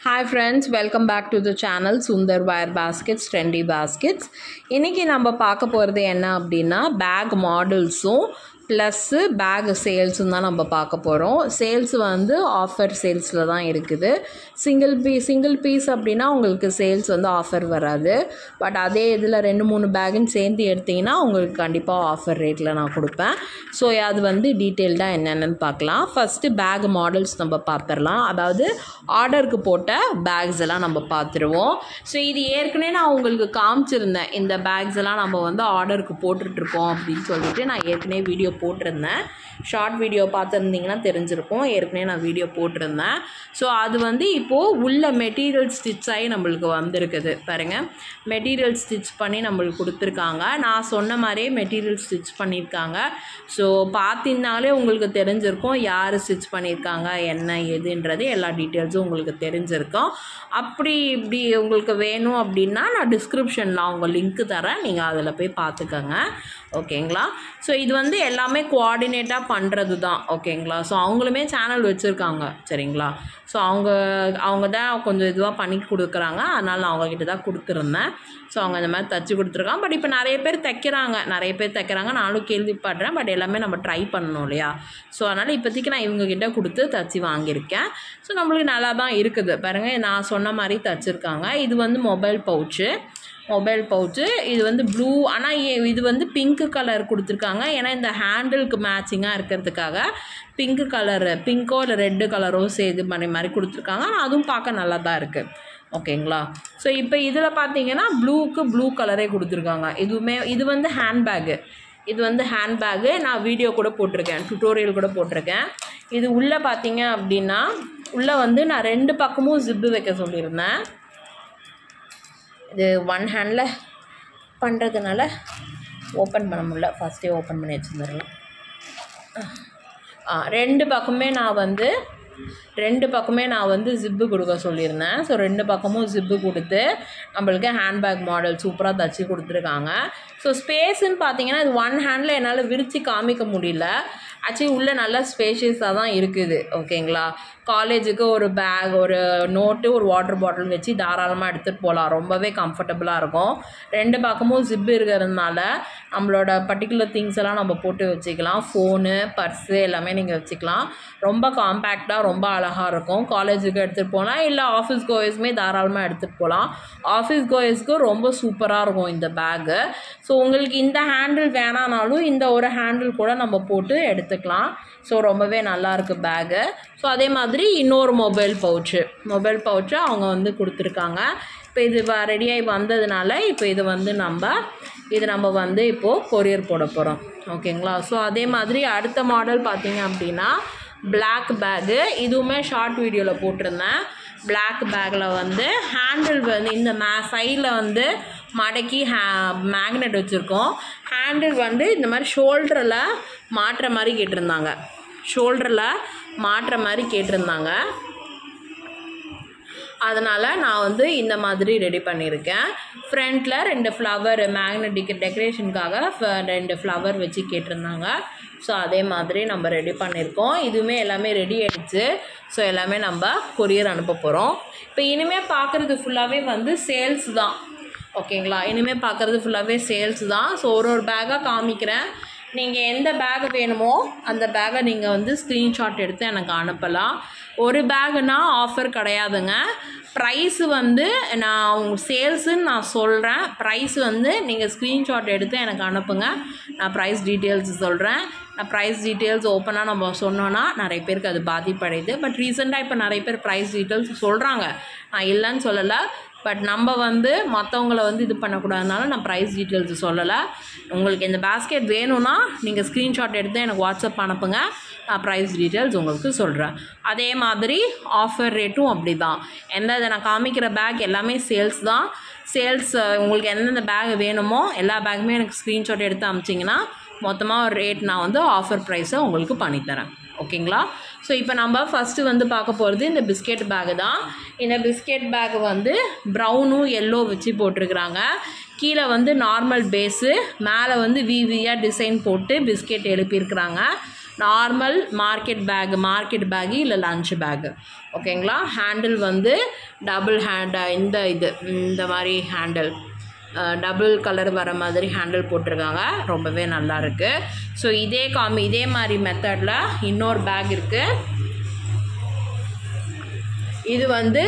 hi friends welcome back to the channel Sundar wire baskets trendy baskets இன்றைக்கி நம்ம பார்க்க போகிறது என்ன அப்படின்னா பேக் மாடல்ஸும் ப்ளஸ்ஸு பேக் சேல்ஸும் தான் நம்ம பார்க்க போகிறோம் சேல்ஸ் வந்து ஆஃபர் சேல்ஸில் தான் இருக்குது சிங்கிள் பீஸ் சிங்கிள் பீஸ் அப்படின்னா உங்களுக்கு சேல்ஸ் வந்து ஆஃபர் வராது பட் அதே இதில் ரெண்டு மூணு பேக்குன்னு சேர்ந்து எடுத்திங்கன்னா உங்களுக்கு கண்டிப்பாக ஆஃபர் ரேட்டில் நான் கொடுப்பேன் ஸோ அது வந்து டீட்டெயில்டாக என்னென்னு பார்க்கலாம் ஃபஸ்ட்டு பேக் மாடல்ஸ் நம்ம பார்த்துடலாம் அதாவது ஆர்டருக்கு போட்ட பேக்ஸ் எல்லாம் நம்ம பார்த்துருவோம் ஸோ இது ஏற்கனவே நான் உங்களுக்கு காமிச்சிருந்தேன் இந்த பேக்ஸ் எல்லாம் நம்ம வந்து ஆர்டருக்கு போட்டுட்ருக்கோம் அப்படின்னு சொல்லிட்டு நான் ஏற்கனவே வீடியோ போட்டிருந்தேன் ஷார்ட் வீடியோ பார்த்துருந்தீங்கன்னா தெரிஞ்சிருக்கும் ஏற்கனவே நான் வீடியோ போட்டிருந்தேன் ஸோ அது வந்து இப்போது உள்ள மெட்டீரியல் ஸ்டிச் ஆகி நம்மளுக்கு வந்திருக்குது பாருங்கள் மெட்டீரியல் ஸ்டிச் பண்ணி நம்மளுக்கு கொடுத்துருக்காங்க நான் சொன்ன மாதிரியே மெட்டீரியல் ஸ்டிச் பண்ணியிருக்காங்க ஸோ பார்த்தீங்கனாலே உங்களுக்கு தெரிஞ்சிருக்கும் யார் ஸ்டிச் பண்ணியிருக்காங்க என்ன எதுன்றது எல்லா டீட்டெயில்ஸும் உங்களுக்கு தெரிஞ்சிருக்கும் அப்படி இப்படி உங்களுக்கு வேணும் அப்படின்னா நான் டிஸ்கிரிப்ஷனில் அவங்க லிங்க் தரேன் நீங்கள் அதில் போய் பார்த்துக்கோங்க ஓகேங்களா ஸோ இது வந்து எல்லாமே கோஆர்டினேட்டாக பண்ணுறது தான் ஓகேங்களா ஸோ அவங்களுமே சேனல் வச்சுருக்காங்க சரிங்களா ஸோ அவங்க அவங்க தான் கொஞ்சம் இதுவாக பண்ணி கொடுக்குறாங்க அதனால் நான் அவங்கக்கிட்ட தான் கொடுத்துருந்தேன் ஸோ அவங்க இந்த மாதிரி தச்சு கொடுத்துருக்காங்க பட் இப்போ நிறைய பேர் தைக்கிறாங்க நிறைய பேர் தைக்கிறாங்க நானும் கேள்விப்படுறேன் பட் எல்லாமே நம்ம ட்ரை பண்ணணும் இல்லையா ஸோ அதனால் இப்போதைக்கு நான் இவங்கக்கிட்ட கொடுத்து தச்சு வாங்கியிருக்கேன் ஸோ நம்மளுக்கு நல்லா தான் இருக்குது பாருங்கள் நான் சொன்ன மாதிரி தச்சுருக்காங்க இது வந்து மொபைல் பவுச்சு மொபைல் பவுச்சு இது வந்து ப்ளூ ஆனால் இது வந்து பிங்க் கலர் கொடுத்துருக்காங்க ஏன்னா இந்த ஹேண்டிலுக்கு மேட்சிங்காக இருக்கிறதுக்காக பிங்க் கலரு பிங்கோ இல்லை ரெட்டு கலரோ சேர்த்து பண்ணி மாதிரி கொடுத்துருக்காங்க ஆனால் அதுவும் பார்க்க நல்லா தான் இருக்குது ஓகேங்களா ஸோ இப்போ இதில் பார்த்தீங்கன்னா ப்ளூக்கு ப்ளூ கலரே கொடுத்துருக்காங்க இதுவுமே இது வந்து ஹேண்ட்பேக்கு இது வந்து ஹேண்ட்பேக்கு நான் வீடியோ கூட போட்டிருக்கேன் டுட்டோரியல் கூட போட்டிருக்கேன் இது உள்ளே பார்த்தீங்க அப்படின்னா உள்ளே வந்து நான் ரெண்டு பக்கமும் ஜிப்பு வைக்க சொல்லியிருந்தேன் இது ஒன் ஹேண்டில் பண்ணுறதுனால ஓப்பன் பண்ண முடியல ஃபஸ்ட்டே ஓப்பன் பண்ணி வச்சுருந்துடலாம் ஆ ரெண்டு பக்கமே நான் வந்து ரெண்டு பக்கமே நான் வந்து ஜிப்பு கொடுக்க சொல்லியிருந்தேன் ஸோ ரெண்டு பக்கமும் ஜிப்பு கொடுத்து நம்மளுக்கு ஹேண்ட்பேக் மாடல் சூப்பராக தச்சு கொடுத்துருக்காங்க ஸோ ஸ்பேஸுன்னு பார்த்தீங்கன்னா இது ஒன் ஹேண்டில் என்னால் விரித்து காமிக்க முடியல ஆக்சுவலி உள்ளே நல்லா ஸ்பேஷியஸாக தான் இருக்குது ஓகேங்களா காலேஜுக்கு ஒரு பேக் ஒரு நோட்டு ஒரு வாட்டர் பாட்டில் வச்சு தாராளமாக எடுத்துகிட்டு போகலாம் ரொம்பவே கம்ஃபர்டபுளாக இருக்கும் ரெண்டு பக்கமும் ஜிப்பு இருக்கிறதுனால நம்மளோட பர்டிகுலர் திங்ஸ் எல்லாம் நம்ம போட்டு வச்சுக்கலாம் ஃபோனு பர்ஸு எல்லாமே நீங்கள் வச்சுக்கலாம் ரொம்ப காம்பேக்டாக ரொம்ப அழகாக இருக்கும் காலேஜுக்கு எடுத்துகிட்டு போகலாம் இல்லை ஆஃபீஸ் கோயர்ஸுமே தாராளமாக எடுத்துகிட்டு போகலாம் ஆஃபீஸ் கோயர்ஸ்க்கு ரொம்ப சூப்பராக இருக்கும் இந்த பேக்கு ஸோ உங்களுக்கு இந்த ஹேண்டில் வேணானாலும் இந்த ஒரு ஹேண்டில் கூட நம்ம போட்டு எடுத்துக்கலாம் ஸோ ரொம்பவே நல்லாயிருக்கு பேகு ஸோ அதே மாதிரி இன்னொரு மொபைல் பவுச்சு மொபைல் பவுச்சு அவங்க வந்து கொடுத்துருக்காங்க இப்போ இது ரெடியாகி வந்ததுனால இப்போ இது வந்து நம்ம இது நம்ம வந்து இப்போது கொரியர் போட போகிறோம் ஓகேங்களா ஸோ அதே மாதிரி அடுத்த மாடல் பார்த்திங்க அப்படின்னா பிளாக் பேகு இதுவுமே ஷார்ட் வீடியோவில் போட்டிருந்தேன் பிளாக் பேக்கில் வந்து ஹேண்டில் வந்து இந்த மே சைடில் வந்து மடக்கி ஹே மேக்னெட் வச்சுருக்கோம் ஹேண்டில் வந்து இந்த மாதிரி ஷோல்டரில் மாட்டுற மாதிரி கேட்டிருந்தாங்க ஷோல்டரில் மாட்டுற மாதிரி கேட்டிருந்தாங்க அதனால் நான் வந்து இந்த மாதிரி ரெடி பண்ணியிருக்கேன் ஃப்ரண்ட்டில் ரெண்டு ஃப்ளவர் மேக்னெட்டிக் டெக்கரேஷனுக்காக ரெண்டு ஃப்ளவர் வச்சு கேட்டிருந்தாங்க ஸோ அதே மாதிரி நம்ம ரெடி பண்ணியிருக்கோம் இதுவுமே எல்லாமே ரெடி ஆகிடுச்சு ஸோ எல்லாமே நம்ம கொரியர் அனுப்ப போகிறோம் இப்போ இனிமேல் பார்க்குறது ஃபுல்லாகவே வந்து சேல்ஸ் தான் ஓகேங்களா இனிமேல் பார்க்குறது ஃபுல்லாகவே சேல்ஸ் தான் ஸோ ஒரு ஒரு பேக்காக காமிக்கிறேன் நீங்கள் எந்த பேக் வேணுமோ அந்த பேக்கை நீங்கள் வந்து ஸ்க்ரீன்ஷாட் எடுத்து எனக்கு அனுப்பலாம் ஒரு பேகுனா ஆஃபர் கிடையாதுங்க ப்ரைஸு வந்து நான் சேல்ஸுன்னு நான் சொல்கிறேன் ப்ரைஸ் வந்து நீங்கள் ஸ்க்ரீன்ஷாட் எடுத்து எனக்கு அனுப்புங்க நான் ப்ரைஸ் டீட்டெயில்ஸ் சொல்கிறேன் நான் ப்ரைஸ் டீட்டெயில்ஸ் ஓப்பனாக நம்ம சொன்னோன்னா நிறைய பேருக்கு அது பாதிப்படையுது பட் ரீசெண்டாக இப்போ நிறைய பேர் ப்ரைஸ் டீட்டெயில்ஸ் சொல்கிறாங்க நான் இல்லைன்னு சொல்லலை பட் நம்ம வந்து மற்றவங்கள வந்து இது பண்ணக்கூடாதுனால நான் ப்ரைஸ் டீட்டெயில்ஸ் சொல்லலை உங்களுக்கு இந்த பேஸ்கெட் வேணும்னா நீங்கள் ஸ்க்ரீன்ஷாட் எடுத்து எனக்கு வாட்ஸ்அப் அனுப்புங்க நான் ப்ரைஸ் டீட்டெயில்ஸ் உங்களுக்கு சொல்கிறேன் அதே மாதிரி ஆஃபர் ரேட்டும் அப்படி தான் எந்த இதை நான் காமிக்கிற பேக் எல்லாமே சேல்ஸ் தான் சேல்ஸ் உங்களுக்கு எந்தெந்த பேக் வேணுமோ எல்லா பேக்குமே எனக்கு ஸ்க்ரீன்ஷாட் எடுத்து அமிச்சிங்கன்னா மொத்தமாக ஒரு ரேட் நான் வந்து ஆஃபர் ப்ரைஸை உங்களுக்கு பண்ணித்தரேன் ஓகேங்களா ஸோ இப்போ நம்ம ஃபஸ்ட்டு வந்து பார்க்க போகிறது இந்த பிஸ்கெட் பேகு தான் இந்த பிஸ்கெட் பேக் வந்து ப்ரௌனும் எல்லோ வச்சு போட்டிருக்கிறாங்க கீழே வந்து நார்மல் பேஸு மேலே வந்து விவியாக டிசைன் போட்டு பிஸ்கெட் எழுப்பியிருக்கிறாங்க normal market bag market bag இல்லை லஞ்ச் பேகு ஓகேங்களா ஹேண்டில் வந்து டபுள் ஹேண்ட் இந்த இது இந்த மாதிரி ஹேண்டில் டபுள் கலர் வர மாதிரி ஹேண்டில் போட்டிருக்காங்க ரொம்பவே நல்லா இருக்கு ஸோ இதே காமி இதே மாதிரி மெத்தடில் இன்னொரு பேக் இருக்குது இது வந்து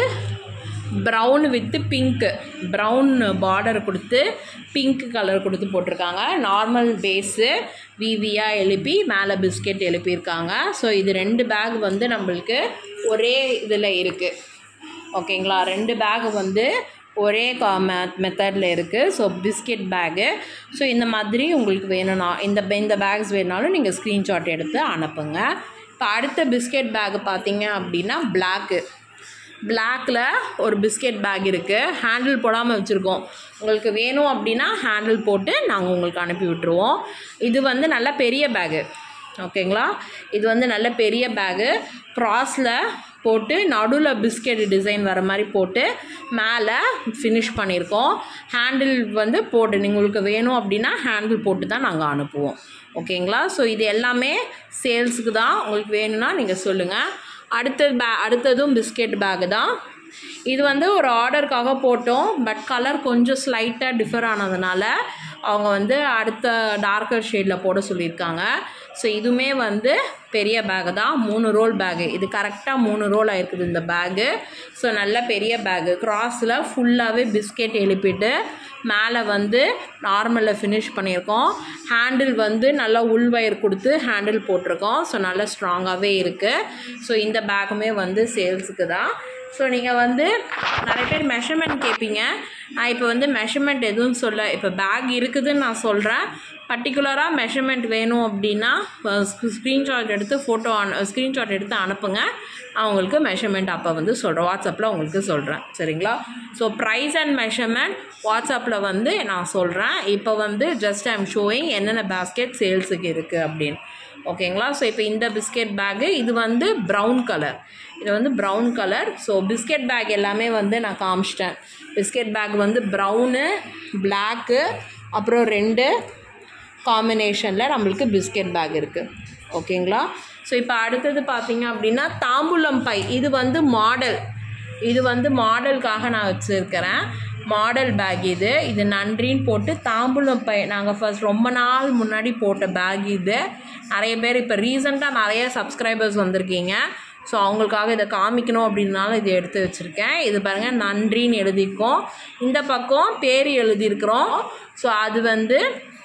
brown with pink brown border கொடுத்து பிங்க் கலர் கொடுத்து போட்டிருக்காங்க நார்மல் பேஸு விவியாக எழுப்பி மேலே பிஸ்கெட் எழுப்பியிருக்காங்க ஸோ இது ரெண்டு பேக் வந்து நம்மளுக்கு ஒரே இதில் இருக்குது ஓகேங்களா ரெண்டு பேக் வந்து ஒரே கா மெ மெத்தடில் இருக்குது ஸோ பிஸ்கெட் பேகு ஸோ இந்த மாதிரி உங்களுக்கு வேணும்னா இந்த இந்த பேக்ஸ் வேணுனாலும் நீங்கள் ஸ்க்ரீன்ஷாட் எடுத்து அனுப்புங்க இப்போ அடுத்த பிஸ்கெட் பேக் பார்த்தீங்க அப்படின்னா பிளாக்கு பிளாக்கில் ஒரு பிஸ்கெட் பேக் இருக்குது ஹேண்டில் போடாமல் வச்சுருக்கோம் உங்களுக்கு வேணும் அப்படின்னா ஹேண்டில் போட்டு நாங்கள் உங்களுக்கு அனுப்பி விட்டுருவோம் இது வந்து நல்ல பெரிய பேகு ஓகேங்களா இது வந்து நல்ல பெரிய பேகு க்ராஸில் போட்டு நடுவில் பிஸ்கெட் டிசைன் வர மாதிரி போட்டு மேலே ஃபினிஷ் பண்ணியிருக்கோம் ஹேண்டில் வந்து போட்டு நீ- உங்களுக்கு வேணும் அப்படின்னா ஹேண்டில் போட்டு தான் நாங்கள் அனுப்புவோம் ஓகேங்களா ஸோ இது எல்லாமே சேல்ஸுக்கு தான் உங்களுக்கு வேணும்னா நீங்கள் சொல்லுங்கள் அடுத்தது பே அடுத்ததும் பிஸ்கெட் பேகு தான் இது வந்து ஒரு ஆர்டருக்காக போட்டோம் பட் கலர் கொஞ்சம் ஸ்லைட்டாக டிஃபர் ஆனதுனால அவங்க வந்து அடுத்த டார்க்கர் ஷேடில் போட சொல்லியிருக்காங்க ஸோ இதுவுமே வந்து பெரிய பேகு தான் மூணு ரோல் பேகு இது கரெக்டாக மூணு ரோல் ஆயிருக்குது இந்த பேகு ஸோ நல்ல பெரிய பேகு கிராஸில் ஃபுல்லாகவே பிஸ்கெட் எழுப்பிட்டு மேலே வந்து நார்மலில் ஃபினிஷ் பண்ணியிருக்கோம் ஹேண்டில் வந்து நல்லா உள்வயர் கொடுத்து ஹேண்டில் போட்டிருக்கோம் ஸோ நல்லா ஸ்ட்ராங்காகவே இருக்குது ஸோ இந்த பேக்குமே வந்து சேல்ஸுக்கு தான் ஸோ நீங்கள் வந்து நிறைய பேர் மெஷர்மெண்ட் கேட்பீங்க நான் இப்போ வந்து மெஷர்மெண்ட் எதுவும் சொல்ல இப்போ பேக் இருக்குதுன்னு நான் சொல்கிறேன் பர்டிகுலராக மெஷர்மெண்ட் வேணும் அப்படின்னா ஸ்க்ரீன்ஷாட் எடுத்து ஃபோட்டோ அனு ஸ்க்ரீன்ஷாட் எடுத்து அனுப்புங்க நான் உங்களுக்கு மெஷர்மெண்ட் அப்போ வந்து சொல்கிறேன் வாட்ஸ்அப்பில் உங்களுக்கு சொல்கிறேன் சரிங்களா ஸோ ப்ரைஸ் அண்ட் மெஷர்மெண்ட் வாட்ஸ்அப்பில் வந்து நான் சொல்கிறேன் இப்போ வந்து ஜஸ்ட் ஐம் ஷோயிங் என்னென்ன பேஸ்கெட் சேல்ஸுக்கு இருக்குது அப்படின்னு ஓகேங்களா ஸோ இப்போ இந்த பிஸ்கெட் பேக்கு இது வந்து ப்ரௌன் கலர் இது வந்து brown colour so biscuit bag எல்லாமே வந்து நான் காமிச்சிட்டேன் பிஸ்கெட் பேக் வந்து ப்ரௌனு பிளாக்கு அப்புறம் ரெண்டு காம்பினேஷனில் நம்மளுக்கு பிஸ்கெட் பேக் இருக்குது ஓகேங்களா ஸோ இப்போ அடுத்தது பார்த்தீங்க அப்படின்னா தாம்பூலம் பை இது வந்து மாடல் இது வந்து மாடலுக்காக நான் வச்சுருக்கிறேன் மாடல் பேக் இது இது நன்றின்னு போட்டு தாம்பூலம் பை நாங்கள் ஃபர்ஸ்ட் ரொம்ப நாள் முன்னாடி போட்ட பேக் இது நிறைய பேர் இப்போ ரீசெண்டாக நிறைய சப்ஸ்கிரைபர்ஸ் வந்திருக்கீங்க ஸோ அவங்களுக்காக இதை காமிக்கணும் அப்படின்னாலும் இது எடுத்து வச்சுருக்கேன் இது பாருங்கள் நன்றின்னு எழுதியிருக்கோம் இந்த பக்கம் பேர் எழுதியிருக்கிறோம் ஸோ அது வந்து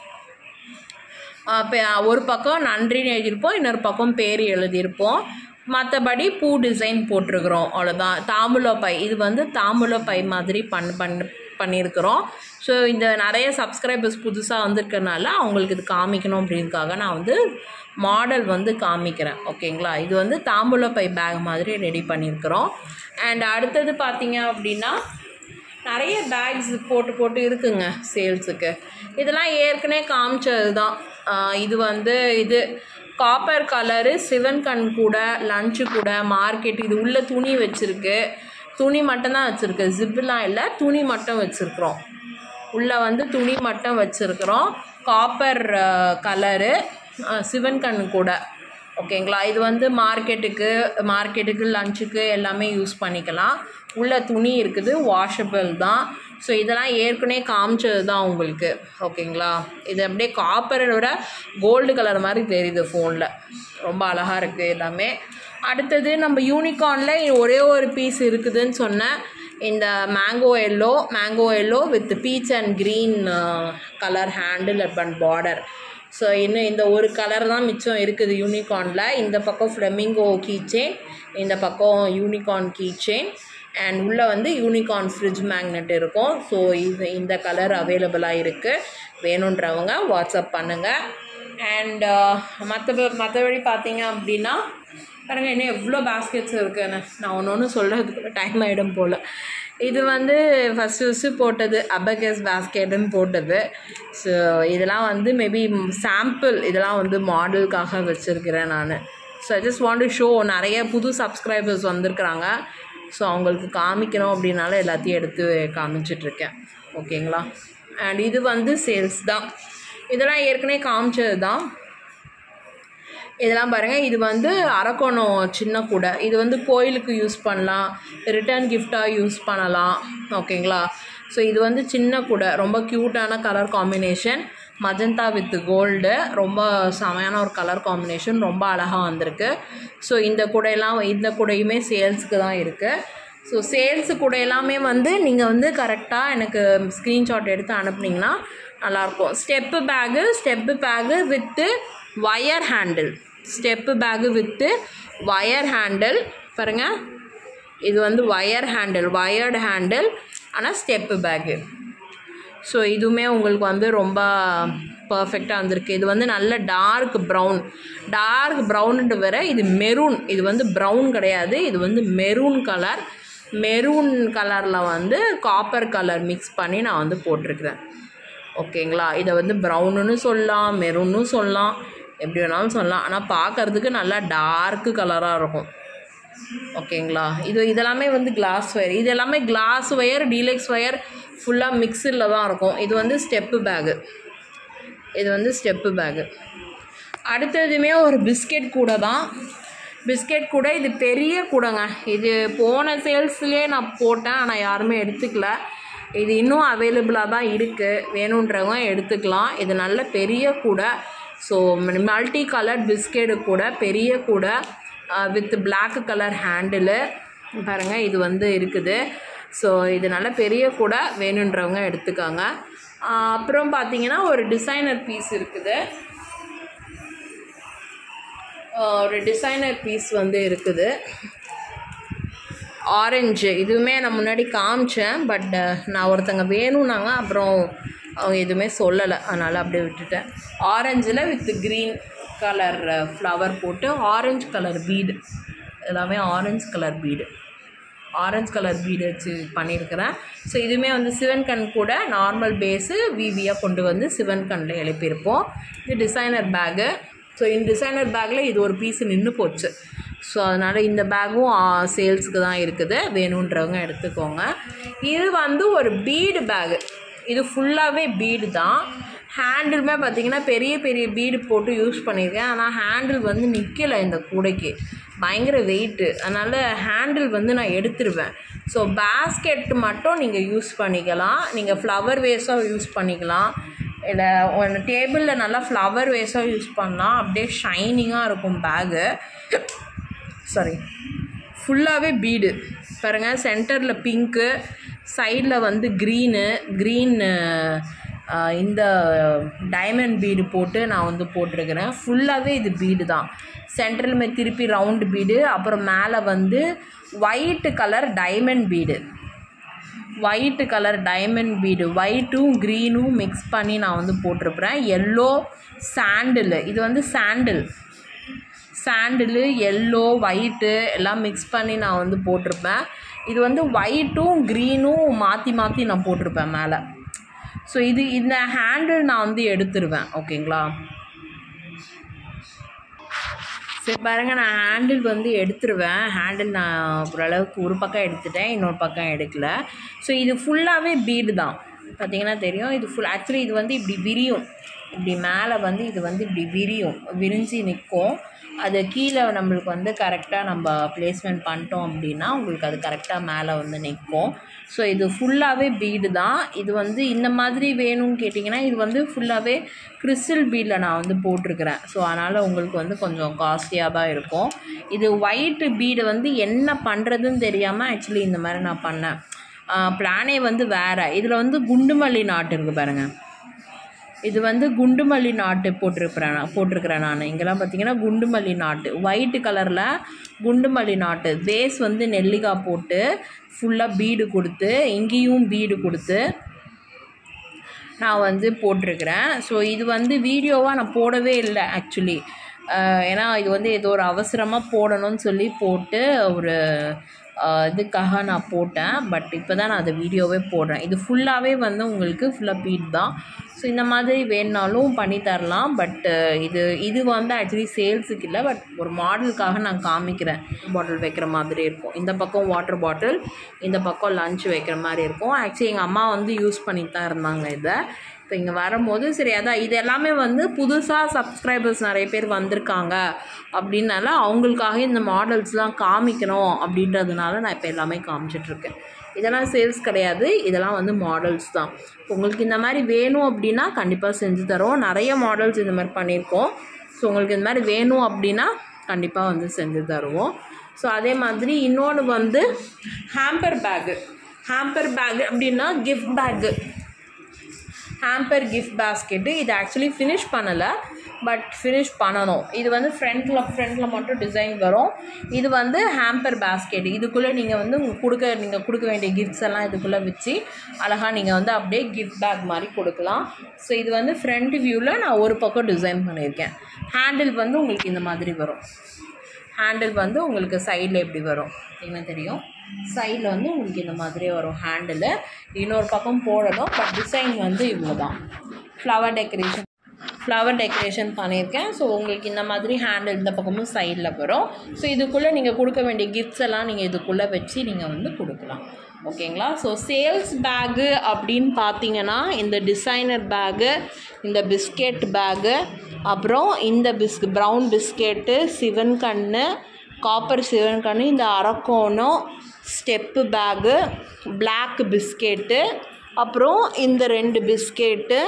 ஆஹ் பே- ஒரு பக்கம் நன்றின்னு எழுதியிருப்போம் இன்னொரு பக்கம் பேர் எழுதியிருப்போம் மற்றபடி பூ டிசைன் போட்டிருக்கிறோம் அவ்வளோதான் தாம்பூல பை இது வந்து தாம்பூல பை மாதிரி பண் பண் பண்ணியிருக்கிறோம் ஸோ இந்த நிறைய சப்ஸ்கிரைபர்ஸ் புதுசாக வந்திருக்கனால அவங்களுக்கு இது காமிக்கணும் அப்படின்றதுக்காக நான் வந்து மாடல் வந்து காமிக்கிறேன் ஓகேங்களா இது வந்து தாம்பூல பை பேக் மாதிரி ரெடி பண்ணியிருக்கிறோம் அண்ட் அடுத்தது பார்த்தீங்க அப்படின்னா நிறைய பேக்ஸ் போட்டு போட்டு இருக்குங்க சேல்ஸுக்கு இதெல்லாம் ஏற்கனவே காமிச்சது தான் இது வந்து இது காப்பர் கலரு சிவன் கண் கூட லஞ்சு கூட மார்க்கெட் இது உள்ள துணி வச்சுருக்கு துணி மட்டும்தான் வச்சுருக்கு ஜிப்புலாம் இல்லை துணி மட்டும் வச்சுருக்குறோம் உள்ளே வந்து துணி மட்டும் வச்சுருக்குறோம் காப்பர் கலரு சிவன் கண் கூட ஓகேங்களா இது வந்து மார்க்கெட்டுக்கு மார்க்கெட்டுக்கு லஞ்சுக்கு எல்லாமே யூஸ் பண்ணிக்கலாம் உள்ள துணி இருக்குது வாஷபிள் தான் ஸோ இதெல்லாம் ஏற்கனவே காமிச்சது தான் உங்களுக்கு ஓகேங்களா இது அப்படியே காப்பரை விட கோல்டு கலர் மாதிரி தெரியுது ஃபோனில் ரொம்ப அழகாக இருக்குது எல்லாமே அடுத்தது நம்ம யூனிகார்னில் ஒரே ஒரு பீஸ் இருக்குதுன்னு சொன்னேன் இந்த mango yellow mango yellow with peach and green colour handle and border so இன்னும் இந்த ஒரு கலர் தான் மிச்சம் இருக்குது யூனிகார்னில் இந்த பக்கம் ஃப்ளெமிங்கோ கீச்செயின் இந்த பக்கம் யூனிகார்ன் கீச்செயின் அண்ட் உள்ளே வந்து யூனிகார்ன் ஃப்ரிட்ஜ் மேக்னெட் இருக்கும் ஸோ இது இந்த கலர் அவைலபிளாக இருக்குது வேணுன்றவங்க வாட்ஸ்அப் பண்ணுங்கள் அண்ட் மற்ற மற்றபடி பார்த்தீங்க அப்படின்னா பாருங்கள் இன்னும் எவ்வளோ பேஸ்கெட்ஸ் இருக்குன்னு நான் ஒன்று ஒன்று சொல்கிறதுக்கு டைம் ஆகிடும் போல் இது வந்து ஃபஸ்ட்டு ஃபஸ்ட்டு போட்டது அபகஸ் பேஸ்கெட்டுன்னு போட்டது ஸோ இதெல்லாம் வந்து மேபி சாம்பிள் இதெல்லாம் வந்து மாடலுக்காக வச்சுருக்கிறேன் நான் so I just want to show நிறைய புது சப்ஸ்கிரைபர்ஸ் வந்திருக்கிறாங்க ஸோ அவங்களுக்கு காமிக்கணும் அப்படின்னால எல்லாத்தையும் எடுத்து காமிச்சிட்ருக்கேன் ஓகேங்களா அண்ட் இது வந்து சேல்ஸ் தான் இதெல்லாம் ஏற்கனவே காமிச்சது தான் இதெல்லாம் பாருங்கள் இது வந்து அரக்கோணம் சின்ன கூடை இது வந்து கோயிலுக்கு யூஸ் பண்ணலாம் ரிட்டர்ன் கிஃப்டாக யூஸ் பண்ணலாம் ஓகேங்களா ஸோ இது வந்து சின்ன கூடை ரொம்ப க்யூட்டான colour combination magenta with gold ரொம்ப செமையான ஒரு கலர் காம்பினேஷன் ரொம்ப அழகாக வந்திருக்கு ஸோ இந்த கூடையெல்லாம் இந்த கூடையுமே சேல்ஸுக்கு தான் இருக்குது ஸோ சேல்ஸு கூட எல்லாமே வந்து நீங்கள் வந்து கரெக்டாக எனக்கு ஸ்க்ரீன்ஷாட் எடுத்து அனுப்புனீங்கன்னா நல்லாயிருக்கும் step bag step bag with wire handle step bag with wire handle பாருங்கள் இது வந்து ஒயர் ஹேண்டில் ஒயர்டு ஹேண்டில் ஆனால் ஸ்டெப்பு பேகு ஸோ இதுவுமே உங்களுக்கு வந்து ரொம்ப பர்ஃபெக்டாக வந்திருக்கு இது வந்து நல்ல டார்க் ப்ரௌன் டார்க் ப்ரௌன்ட்டு வேற இது மெரூன் இது வந்து ப்ரௌன் கிடையாது இது வந்து மெரூன் கலர் மெரூன் கலரில் வந்து காப்பர் கலர் மிக்ஸ் பண்ணி நான் வந்து போட்டிருக்கிறேன் ஓகேங்களா இதை வந்து ப்ரௌனுன்னு சொல்லலாம் மெரூன்னு சொல்லலாம் எப்படி வேணாலும் சொல்லலாம் ஆனால் பார்க்கறதுக்கு நல்லா டார்க்கு கலராக இருக்கும் ஓகேங்களா இது இதெல்லாமே வந்து கிளாஸ் ஒயர் இது எல்லாமே கிளாஸ் ஒயர் டீலக்ஸ் ஒயர் ஃபுல்லாக மிக்சரில் தான் இருக்கும் இது வந்து ஸ்டெப்பு பேகு இது வந்து ஸ்டெப்பு பேகு அடுத்ததுமே ஒரு பிஸ்கெட் கூட தான் பிஸ்கெட் கூட இது பெரிய கூடைங்க இது போன சேல்ஸ்லேயே நான் போட்டேன் ஆனால் யாருமே எடுத்துக்கல இது இன்னும் அவைலபிளாக தான் இருக்குது வேணுன்றவங்க எடுத்துக்கலாம் இது நல்ல பெரிய கூடை ஸோ மல்டி கலர் பிஸ்கெட்டு கூட பெரிய கூடை வித் பிளாக் கலர் ஹேண்டிலு பாருங்கள் இது வந்து இருக்குது ஸோ இது நல்ல பெரிய கூட வேணுன்றவங்க எடுத்துக்காங்க ஆஹ் அப்புறம் பார்த்தீங்கன்னா ஒரு டிசைனர் பீஸ் இருக்குது ஆஹ் ஒரு டிசைனர் பீஸ் வந்து இருக்குது ஆரஞ்சு இதுவுமே நான் முன்னாடி காமிச்சேன் பட் நான் ஒருத்தங்க வேணும்னாங்க அப்புறம் அவங்க எதுவுமே சொல்லலை அதனால் அப்படியே விட்டுட்டேன் ஆரஞ்சில் வித் க்ரீன் கலர் ஃப்ளவர் போட்டு ஆரஞ்சு கலர் பீடு எல்லாமே orange colour bead orange colour bead வச்சு பண்ணியிருக்கிறேன் ஸோ இதுவுமே வந்து சிவன் கண் கூட நார்மல் பேஸு விவியாக கொண்டு வந்து சிவன் கண்ணில் எழுப்பியிருப்போம் இது டிசைனர் பேகு ஸோ இந்த டிசைனர் பேக்கில் இது ஒரு பீஸ் நின்று போச்சு ஸோ அதனால் இந்த பேக்கும் சேல்ஸுக்கு தான் இருக்குது வேணுன்றவங்க எடுத்துக்கோங்க இது வந்து ஒரு பீடு பேகு இது ஃபுல்லாகவே பீடு தான் ஹேண்டிலுமே பார்த்தீங்கன்னா பெரிய பெரிய பீடு போட்டு யூஸ் பண்ணியிருக்கேன் ஆனால் ஹேண்டில் வந்து நிற்கலை இந்த கூடைக்கு பயங்கர வெயிட்டு அதனால் ஹேண்டில் வந்து நான் எடுத்துருவேன் ஸோ பேஸ்கெட் மட்டும் நீங்கள் யூஸ் பண்ணிக்கலாம் நீங்கள் ஃப்ளவர் வேஸாக யூஸ் பண்ணிக்கலாம் இல்லை ஒன்று டேபிளில் நல்லா ஃப்ளவர் வேஸாக யூஸ் பண்ணலாம் அப்படியே ஷைனிங்காக இருக்கும் பேகு சாரி ஃபுல்லாகவே பீடு பாருங்கள் சென்டரில் பிங்க்கு சைடில் வந்து க்ரீனு க்ரீன் இந்த டைமண்ட் பீடு போட்டு நான் வந்து போட்டிருக்கிறேன் ஃபுல்லாகவே இது பீடு தான் சென்டரில் திருப்பி ரவுண்டு பீடு அப்புறம் மேலே வந்து white colour diamond bead white colour diamond bead ஒயிட்டும் க்ரீனும் மிக்ஸ் பண்ணி நான் வந்து போட்டிருப்பேன் எல்லோ சாண்டில் இது வந்து சாண்டில் சாண்டிலு எல்லோ ஒயிட்டு எல்லாம் மிக்ஸ் பண்ணி நான் வந்து போட்டிருப்பேன் இது வந்து ஒயிட்டும் க்ரீனும் மாற்றி மாற்றி நான் போட்டிருப்பேன் மேலே ஸோ இது இந்த ஹேண்டில் நான் வந்து எடுத்துருவேன் ஓகேங்களா சரி பாருங்கள் நான் ஹேண்டில் வந்து எடுத்துருவேன் ஹேண்டில் நான் ஓரளவுக்கு ஒரு பக்கம் எடுத்துட்டேன் இன்னொரு பக்கம் எடுக்கல ஸோ இது ஃபுல்லாகவே பீடு தான் பார்த்தீங்கன்னா தெரியும் இது ஃபுல் ஆக்சுவலி இது வந்து இப்படி விரியும் இப்படி மேலே வந்து இது வந்து இப்படி விரியும் விரிஞ்சு நிற்கும் அது கீழே நம்மளுக்கு வந்து கரெக்டாக நம்ம ப்ளேஸ்மெண்ட் பண்ணிட்டோம் அப்படின்னா உங்களுக்கு அது கரெக்டாக மேலே வந்து நிற்கும் ஸோ இது ஃபுல்லாகவே பீடு தான் இது வந்து இந்த மாதிரி வேணும்னு கேட்டிங்கன்னா இது வந்து ஃபுல்லாகவே கிறிஸ்டல் பீடில் நான் வந்து போட்டிருக்கிறேன் ஸோ அதனால் உங்களுக்கு வந்து கொஞ்சம் காஸ்ட்லியாக தான் இருக்கும் இது ஒயிட்டு பீடு வந்து என்ன பண்ணுறதுன்னு தெரியாமல் ஆக்சுவலி இந்த மாதிரி நான் பண்ணேன் பிளானே வந்து வேறு இதில் வந்து குண்டுமல்லி நாட்டு இருக்குது பாருங்கள் இது வந்து குண்டுமல்லி நாட்டு போட்டிருக்கிறேன் நான் போட்டிருக்கிறேன் நான் இங்கெல்லாம் பார்த்தீங்கன்னா குண்டுமல்லி நாட்டு ஒயிட்டு கலரில் குண்டுமல்லி நாட்டு பேஸ் வந்து நெல்லிக்காய் போட்டு ஃபுல்லாக பீடு கொடுத்து இங்கேயும் பீடு கொடுத்து நான் வந்து போட்டிருக்கிறேன் ஸோ இது வந்து வீடியோவாக நான் போடவே இல்லை ஆக்சுவலி ஏன்னா இது வந்து ஏதோ ஒரு அவசரமாக போடணும்னு சொல்லி போட்டு ஒரு ஆஹ், இதுக்காக நான் போட்டேன் பட் இப்போ தான் நான் அதை வீடியோவே போடுறேன் இது ஃபுல்லாகவே வந்து உங்களுக்கு ஃபுல்லாக பீட் தான் ஸோ இந்த மாதிரி வேணுனாலும் பண்ணி தரலாம் பட் இது இது வந்து ஆக்சுவலி சேல்ஸுக்கு இல்லை பட் ஒரு மாடலுக்காக நான் காமிக்கிறேன் பாட்டில் வைக்கிற மாதிரி இருக்கும் இந்த பக்கம் வாட்டர் பாட்டில் இந்த பக்கம் லஞ்ச் வைக்கிற மாதிரி இருக்கும் ஆக்சுவலி எங்கள் அம்மா வந்து யூஸ் பண்ணிட்டு தான் இருந்தாங்க இதை இப்போ இங்கே வரும்போது சரி அதான் இது எல்லாமே வந்து புதுசாக சப்ஸ்கிரைபர்ஸ் நிறைய பேர் வந்திருக்காங்க அப்படின்னால அவங்களுக்காக இந்த மாடல்ஸ்லாம் காமிக்கணும் அப்படின்றதுனால நான் இப்போ எல்லாமே காமிச்சிட்ருக்கேன் இதெல்லாம் சேல்ஸ் கிடையாது இதெல்லாம் வந்து மாடல்ஸ் தான் உங்களுக்கு இந்த மாதிரி வேணும் அப்படின்னா கண்டிப்பாக செஞ்சு தரோம் நிறைய மாடல்ஸ் இந்த மாதிரி பண்ணியிருக்கோம் ஸோ உங்களுக்கு இந்த மாதிரி வேணும் அப்படின்னா கண்டிப்பாக வந்து செஞ்சு தருவோம் ஸோ அதே மாதிரி இன்னொன்று வந்து ஹேம்பர் பேக்கு ஹேம்பர் பேக் அப்படின்னா gift bag hamper gift basket இது ஆக்சுவலி ஃபினிஷ் பண்ணலை பட் ஃபினிஷ் பண்ணணும் இது வந்து ஃப்ரண்ட்டில் ஃப்ரண்ட்டில் மட்டும் டிசைன் வரும் இது வந்து ஹேம்பர் பேஸ்கெட் இதுக்குள்ளே நீங்கள் வந்து உங்களுக்கு கொடுக்க நீங்கள் கொடுக்க வேண்டிய கிஃப்ட்ஸ் எல்லாம் இதுக்குள்ளே வச்சு அழகாக நீங்கள் வந்து அப்படியே கிஃப்ட் பேக் மாதிரி கொடுக்கலாம் ஸோ இது வந்து ஃப்ரண்ட் வியூவில் நான் ஒரு பக்கம் டிசைன் பண்ணியிருக்கேன் ஹேண்டில் வந்து உங்களுக்கு இந்த மாதிரி வரும் ஹேண்டில் வந்து உங்களுக்கு சைடில் எப்படி வரும் என்ன தெரியும் சைடில் வந்து உங்களுக்கு இந்த மாதிரி வரும் ஹேண்டில் இன்னொரு பக்கம் போடணும் பட் டிசைன் வந்து இவ்வளோ தான் ஃப்ளவர் டெக்கரேஷன் ஃப்ளவர் டெக்கரேஷன் பண்ணியிருக்கேன் ஸோ உங்களுக்கு இந்த மாதிரி ஹேண்டில் இந்த பக்கமும் சைடில் வரும் ஸோ இதுக்குள்ளே நீங்கள் கொடுக்க வேண்டிய கிஃப்ட்ஸ் எல்லாம் நீங்கள் இதுக்குள்ளே வச்சு நீங்கள் வந்து கொடுக்கலாம் ஓகேங்களா ஸோ சேல்ஸ் பேகு அப்படின்னு பார்த்தீங்கன்னா இந்த டிசைனர் பேகு இந்த பிஸ்கெட் பேகு அப்புறம் இந்த பிஸ் ப்ரௌன் பிஸ்கெட்டு சிவன் கண்ணு காப்பர் சிவன் கண்ணு இந்த Arakkonam step bag black biscuit அப்புறம் இந்த ரெண்டு பிஸ்கெட்டு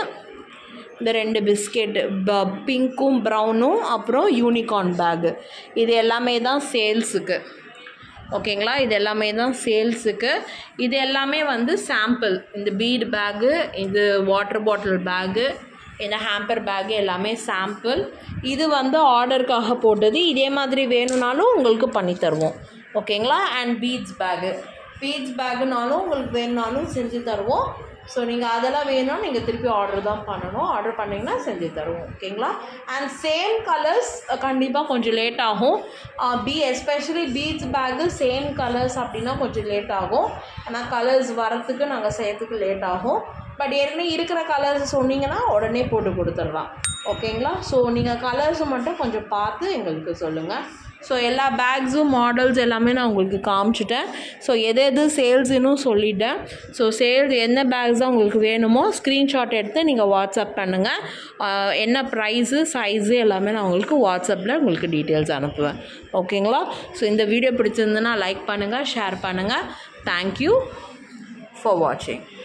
இந்த ரெண்டு பிஸ்கெட்டு ப பிங்க்கும் ப்ரௌனும் அப்புறம் யூனிகார்ன் பேகு இது எல்லாமே தான் சேல்ஸுக்கு ஓகேங்களா இது எல்லாமே தான் சேல்ஸுக்கு இது எல்லாமே வந்து சாம்பிள் இந்த பீட் பேகு இது வாட்டர் பாட்டில் பேகு இந்த ஹேம்பர் பேகு எல்லாமே சாம்பிள் இது வந்து ஆர்டருக்காக போட்டது இதே மாதிரி வேணும்னாலும் உங்களுக்கு பண்ணி தருவோம் ஓகேங்களா அண்ட் பீட்ஸ் பேகு பீட்ஸ் பேகுனாலும் உங்களுக்கு வேணுனாலும் செஞ்சு தருவோம் ஸோ நீங்கள் அதெல்லாம் வேணும்னா நீங்கள் திருப்பி ஆர்டர் தான் பண்ணணும் ஆர்டர் பண்ணிங்கன்னா செஞ்சு தருவோம் ஓகேங்களா அண்ட் சேம் கலர்ஸ் கண்டிப்பாக கொஞ்சம் லேட் ஆகும் பி especially beads bag same colours அப்படின்னா கொஞ்சம் லேட் ஆகும் ஆனால் கலர்ஸ் வரத்துக்கு நாங்கள் செய்யறதுக்கு லேட் ஆகும் பட் ஏற்கனவே இருக்கிற கலர்ஸ் சொன்னீங்கன்னா உடனே போட்டு கொடுத்துடலாம் ஓகேங்களா ஸோ நீங்கள் கலர்ஸை மட்டும் கொஞ்சம் பார்த்து எங்களுக்கு சொல்லுங்கள் ஸோ எல்லா பேக்ஸும் மாடல்ஸ் எல்லாமே நான் உங்களுக்கு காமிச்சிட்டேன் ஸோ எது எது சேல்ஸுன்னு சொல்லிட்டேன் ஸோ சேல்ஸ் என்ன பேக்ஸ் தான் உங்களுக்கு வேணுமோ ஸ்க்ரீன்ஷாட் எடுத்து நீங்கள் வாட்ஸ்அப் பண்ணுங்கள் ஆஹ் என்ன ப்ரைஸு சைஸு எல்லாமே நான் உங்களுக்கு வாட்ஸ்அப்பில் உங்களுக்கு டீட்டெயில்ஸ் அனுப்புவேன் ஓகேங்களா ஸோ இந்த வீடியோ பிடிச்சிருந்துன்னா லைக் பண்ணுங்கள் ஷேர் பண்ணுங்கள் தேங்க்யூ ஃபார் வாட்சிங்